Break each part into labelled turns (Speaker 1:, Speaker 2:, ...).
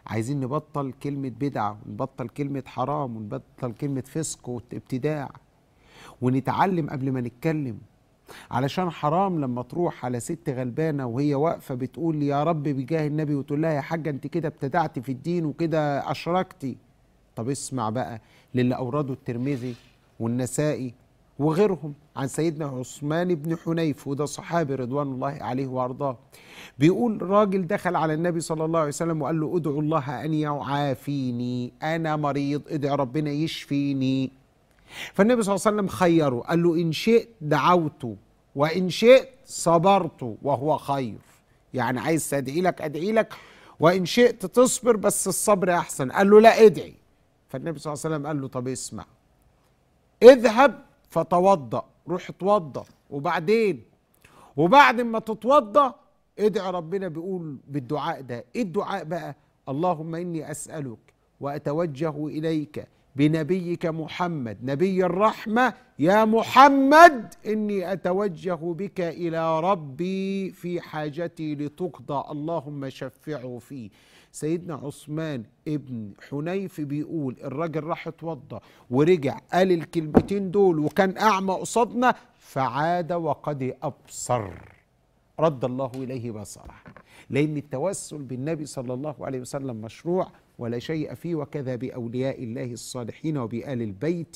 Speaker 1: عايزين نبطل كلمة بدعة ونبطل كلمة حرام ونبطل كلمة فسق وابتداع ونتعلم قبل ما نتكلم علشان حرام لما تروح على ست غلبانة وهي واقفة بتقول يا رب بجاه النبي وتقول لها يا حاجة انت كده ابتدعتي في الدين وكده أشركتي طب اسمع بقى للي أورده الترمذي والنسائي وغيرهم عن سيدنا عثمان بن حنيف وده صحابي رضوان الله عليه وارضاه بيقول راجل دخل على النبي صلى الله عليه وسلم وقال له ادعو الله ان يعافيني انا مريض ادعو ربنا يشفيني فالنبي صلى الله عليه وسلم خيره قال له ان شئت دعوت وان شئت صبرت وهو خير يعني عايز ادعي لك ادعي لك وان شئت تصبر بس الصبر احسن قال له لا ادعي فالنبي صلى الله عليه وسلم قال له طب اسمع اذهب فتوضأ روح اتوضأ وبعدين وبعد ما تتوضأ ادعي ربنا بيقول بالدعاء ده ايه الدعاء بقى اللهم اني اسألك واتوجه اليك بنبيك محمد نبي الرحمة يا محمد إني أتوجه بك إلى ربي في حاجتي لتقضى اللهم شفعه فيه سيدنا عثمان ابن حنيف بيقول الراجل راح اتوضى ورجع قال الكلمتين دول وكان أعمى قصادنا فعاد وقد أبصر رد الله إليه بصره لأن التوسل بالنبي صلى الله عليه وسلم مشروع ولا شيء فيه وكذا بأولياء الله الصالحين وبآل البيت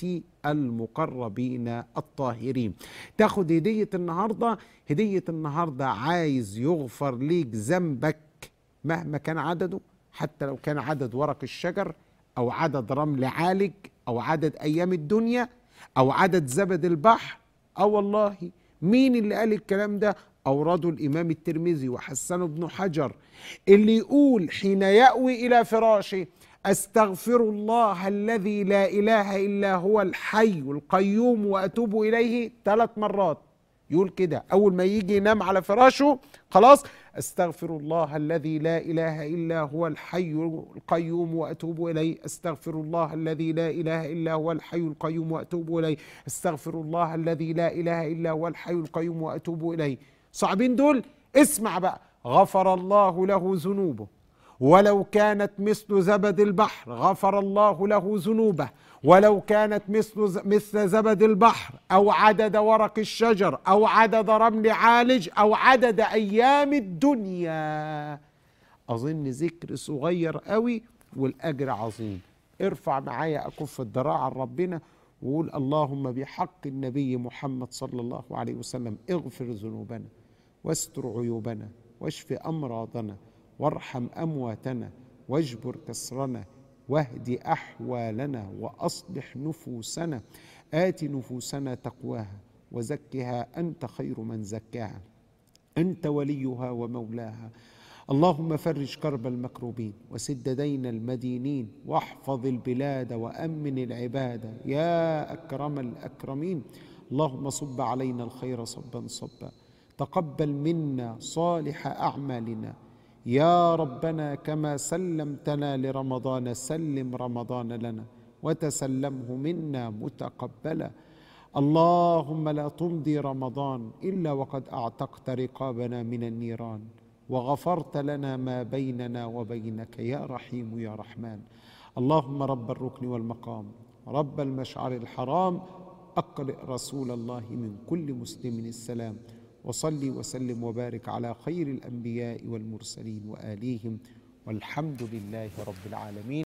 Speaker 1: المقربين الطاهرين تاخد هدية النهاردة هدية النهاردة عايز يغفر ليك ذنبك مهما كان عدده حتى لو كان عدد ورق الشجر أو عدد رمل عالج أو عدد أيام الدنيا أو عدد زبد البحر أو والله مين اللي قال الكلام ده أورده الإمام الترمذي وحسنه ابن حجر اللي يقول حين يأوي إلى فراشه أستغفر الله الذي لا إله إلا هو الحي القيوم وأتوب إليه ثلاث مرات يقول كده أول ما يجي ينام على فراشه خلاص أستغفر الله الذي لا إله إلا هو الحي القيوم وأتوب إليه أستغفر الله الذي لا إله إلا هو الحي القيوم وأتوب إليه أستغفر الله الذي لا إله إلا هو الحي القيوم وأتوب إليه صعبين دول اسمع بقى غفر الله له ذنوبه ولو كانت مثل زبد البحر غفر الله له ذنوبه ولو كانت مثل مثل زبد البحر او عدد ورق الشجر او عدد رمل عالج او عدد ايام الدنيا اظن ذكر صغير قوي والاجر عظيم ارفع معايا اكف الذراع عن ربنا وقول اللهم بحق النبي محمد صلى الله عليه وسلم اغفر ذنوبنا واستر عيوبنا واشف امراضنا وارحم امواتنا واجبر كسرنا واهد احوالنا واصلح نفوسنا ات نفوسنا تقواها وزكها انت خير من زكاها انت وليها ومولاها اللهم فرج كرب المكروبين وسد دين المدينين واحفظ البلاد وامن العباد يا اكرم الاكرمين اللهم صب علينا الخير صبا صبا تقبل منا صالح اعمالنا يا ربنا كما سلمتنا لرمضان سلم رمضان لنا وتسلمه منا متقبلا اللهم لا تمضي رمضان الا وقد اعتقت رقابنا من النيران وغفرت لنا ما بيننا وبينك يا رحيم يا رحمن اللهم رب الركن والمقام رب المشعر الحرام اقرئ رسول الله من كل مسلم السلام وصلي وسلم وبارك على خير الانبياء والمرسلين واليهم والحمد لله رب العالمين